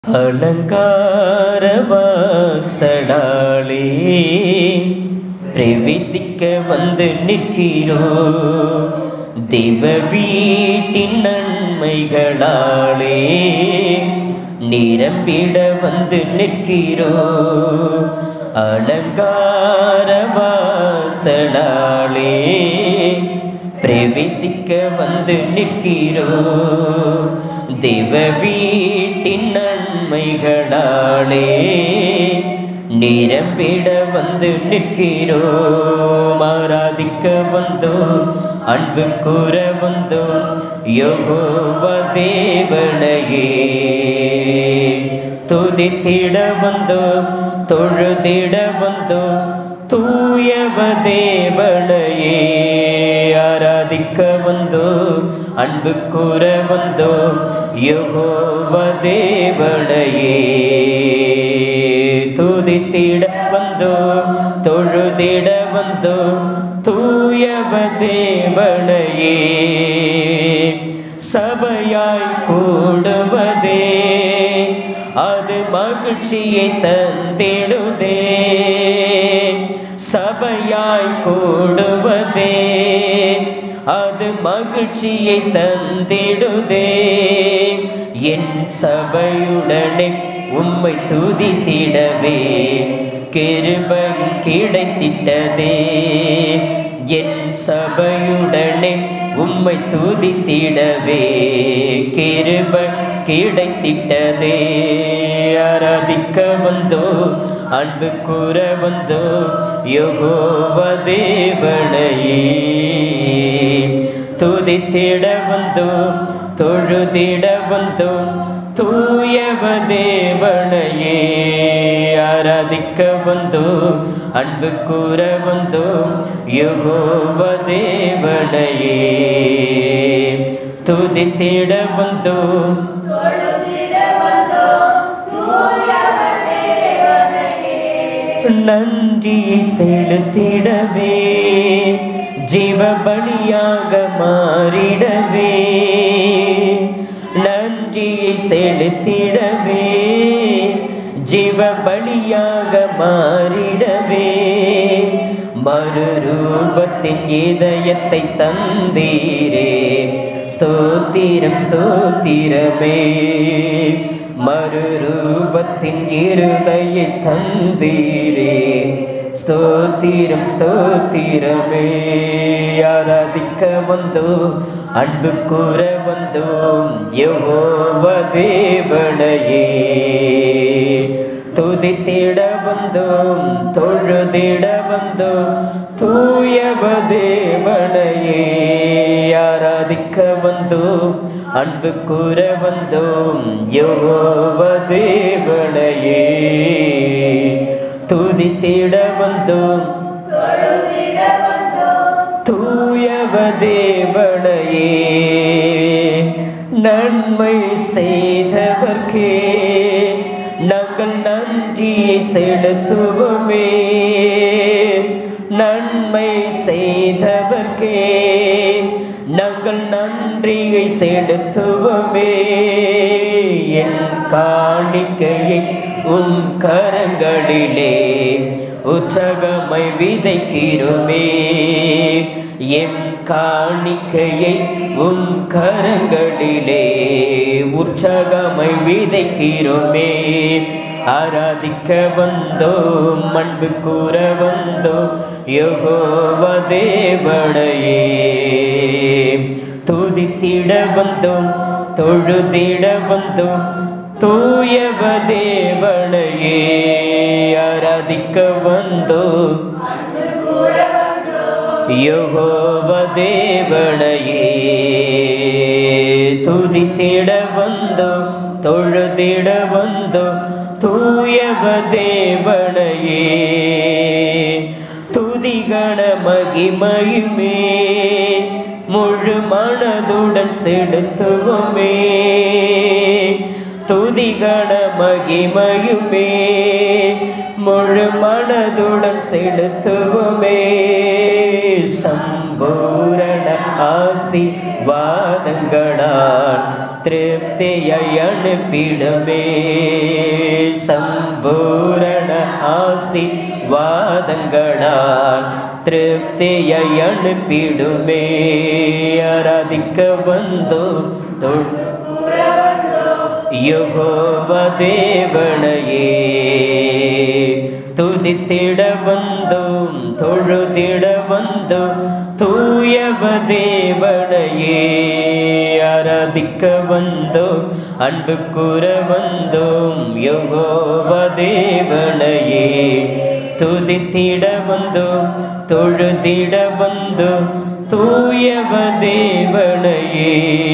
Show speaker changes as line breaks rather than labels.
அலங்காரவாசடாலே பிரவேசிக்க வந்து நிற்கிறோ தெய்வ வீட்டின் நன்மைகளாலே நிரம்பிட வந்து நிற்கிறோ அலங்காரவாசடாலே பிரவேசிக்க வந்து நிற்கிறோ தெய்வ வீட்டின் நன்மைகளாலே நிரம்பிட வந்து நிற்கிறோம் ஆராதிக்க வந்தோம் அன்பு கூற வந்தோம் யோகோவ தேவனையே துதித்திட வந்தோம் தொழுதிட வந்தோம் தூயவ தேவனையே ஆராதிக்க வந்தோம் அன்பு கூற வந்தோம் யோகோவ தேவனையே துதித்திட வந்தோம் தொழுதிட வந்தோம் தூயவ தேவனையே சபையாய் கூடுவதே அது மகிழ்ச்சியை தந்திடுதே சபையாய் கூடுவதே அது மகிழ்ச்சியை தந்திடுதே என் சபையுடனே உம்மை துதித்திடவே கிருபை கிடைத்திட்டதே என் சபையுடனே உம்மை துதித்திடவே கிருபை கிடைத்திட்டதே ஆராதிக்க வந்தோ அன்பு கூற வந்தோ யோகோவ தேவனையே துதித்திட வந்தோம் தொழுதிட வந்தோம் தூயவ தேவனையே ஆராதிக்க வந்தோம் அன்பு கூற வந்தோம் யோகோவ தேவனையே துதித்திட வந்தோம் நன்றியை செலுத்திடவே ஜீவ பலியாக மாறிடவே நன்றியை செலுத்திடவே ஜீவ பலியாக மாறிடவே மறுரூபத்தின் இதயத்தை தந்தீரே ஸ்தோத்திரம் ஸ்தோத்திரமே மறுரூபத்தின் இருதையை தந்தீரே ஸ்தோத்திரம் ஸ்தோத்திரமே ஆராதிக்க வந்தோம் அன்பு கூற வந்தோம் யெகோவ தேவனையே துதித்திட வந்தோம் தொழுதிட வந்தோம் தூயவ தேவனையே ஆராதிக்க வந்தோம் அன்பு கூற வந்தோம் யோவ தேவனையே துதித்திட வந்தோம் தூயவ தேவனையே நன்மை செய்தவர்க்கே நாங்கள் நன்றி செலுத்துவோமே நன்மை செய்தவர்க்கே நாங்கள் நன்றியை செலுத்துவோமே என் காணிக்கையை உன் கரங்களிலே உற்சகமை விதைக்கிறோமே என் காணிக்கையை உன் கரங்களிலே உற்சகமை விதைக்கிறோமே ஆராதிக்க வந்தோம் அன்பு கூற வந்தோம் யோகோவ தேவனையே துதித்திட வந்தோம் தொழுதிட வந்தோம் தூயவ தேவனையே ஆராதிக்க வந்தோம் யோகோவ தேவனையே துதித்திட வந்தோம் தொழுதிட வந்தோம் தூயவ தேவனையே துதிகண மகிமையுமே முழு மனதுடன் செலுத்துவோமே துதிகண மகிமையுமே முழு மனதுடன் செலுத்துவோமே சம்ப சம்பூரண ஆசிர்வாதங்களால் திருப்தியை அனுப்பிடுமே சம்பூரண ஆசிர்வாதங்களால் திருப்தியை அனுப்பிடுமே ஆராதிக்க வந்தோ தொழ் யுகோவ தேவனையே துதித்திட வந்தோம் தொழுதிட வந்தோம் தூயவ தேவனையே ஆராதிக்க வந்தோம் அன்பு கூற வந்தோம் யுகோவ தேவனையே துதித்திட வந்தோம் தொழுதிட வந்தோம் தூயவ தேவனையே